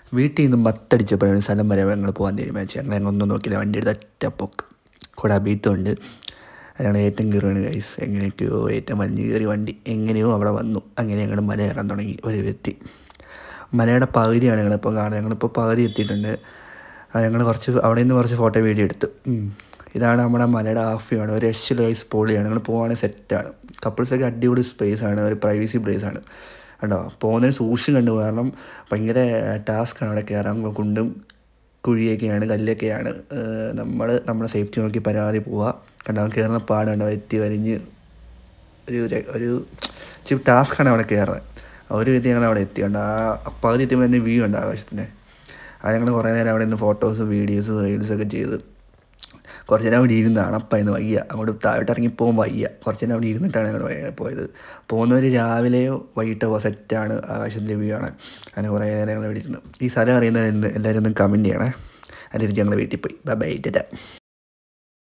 വീട്ടിൽ നിന്ന് മത്തടിച്ചപ്പോഴാണ് സ്ഥലം വരെ ഞങ്ങൾ പോകാൻ തീരുമാനിച്ചത് ഞങ്ങൾ ഞങ്ങൾ ഒന്നും നോക്കില്ല വണ്ടി എടുത്ത് ഒറ്റപ്പൊക്ക് കൂടെ അബീത്തുണ്ട് അതിനാണ് ഏറ്റവും കയറുകയാണ് ഗൈസ് എങ്ങനെയൊക്കെയോ ഏറ്റവും വലിഞ്ഞ് കയറി വണ്ടി എങ്ങനെയോ അവിടെ വന്നു അങ്ങനെ ഞങ്ങൾ മല കയറാൻ തുടങ്ങി ഒരു വ്യക്തി മലയുടെ പകുതിയാണ് ഞങ്ങളിപ്പോൾ കാണുന്നത് ഞങ്ങളിപ്പോൾ പകുതി എത്തിയിട്ടുണ്ട് ഞങ്ങൾ കുറച്ച് അവിടെ നിന്ന് കുറച്ച് ഫോട്ടോ വീഡിയോ എടുത്തു ഉം. ഇതാണ് നമ്മുടെ മലയുടെ ഹാഫ് വ്യൂ ആണ് ഒരു രക്ഷ ഗൈസ് പൊളിയാണ് ഞങ്ങൾ പോവുകയാണെങ്കിൽ സെറ്റാണ് കപ്പിൾസൊക്കെ അടിപൊളി സ്പേസ് ആണ് ഒരു പ്രൈവസി പ്ലേസ് ആണ് കണ്ടോ പോകുന്നതിന് സൂക്ഷിച്ച് കണ്ടു കാരണം ഭയങ്കര ടാസ്ക്കാണ് അവിടെ കയറാൻ കുണ്ടും കുഴിയൊക്കെയാണ് കല്ലൊക്കെയാണ് നമ്മൾ നമ്മുടെ സേഫ്റ്റി നോക്കി പരാതി പോവുക കണ്ടോ കയറുന്ന പാടാണ് എത്തി വരിഞ്ഞ് ഒരു ര- ഒരു ഇച്ചിരി ടാസ്ക്കാണ് അവിടെ കയറുന്നത് ഒരു വിധം ഞങ്ങൾ അവിടെ എത്തി കണ്ടോ ആ പകുതി എത്തിയപ്പോൾ തന്നെ വ്യൂ ഉണ്ട് ആകാശത്തിന് അത് ഞങ്ങൾ കുറേ നേരം അവിടെ നിന്ന് ഫോട്ടോസ് വീഡിയോസ് റീൽസൊക്കെ ചെയ്ത് കുറച്ച് നേരം അവിടെ ഇരുന്നാണ് അപ്പം ഇന്ന് വയ്യ അങ്ങോട്ട് താഴോട്ട് ഇറങ്ങി പോകാൻ വയ്യ കുറച്ച് നേരം അവിടെ ഇരുന്നിട്ടാണ് ഞങ്ങൾ പോയത് പോകുന്നവർ രാവിലെയോ വൈകിട്ടോ സെറ്റാണ് ആകാശത്തിൻ്റെ വ്യൂ ആണ് അങ്ങനെ കുറേ നേരം ഞങ്ങൾ ഇവിടെ ഇരുന്നു ഈ സ്ഥലം അറിയുന്നത് എല്ലാവരും ഒന്ന് കമൻറ്റ് ചെയ്യണേ അതിരിച്ച് ഞങ്ങൾ വീട്ടിൽ പോയി ബൈ ബൈ ടാറ്റ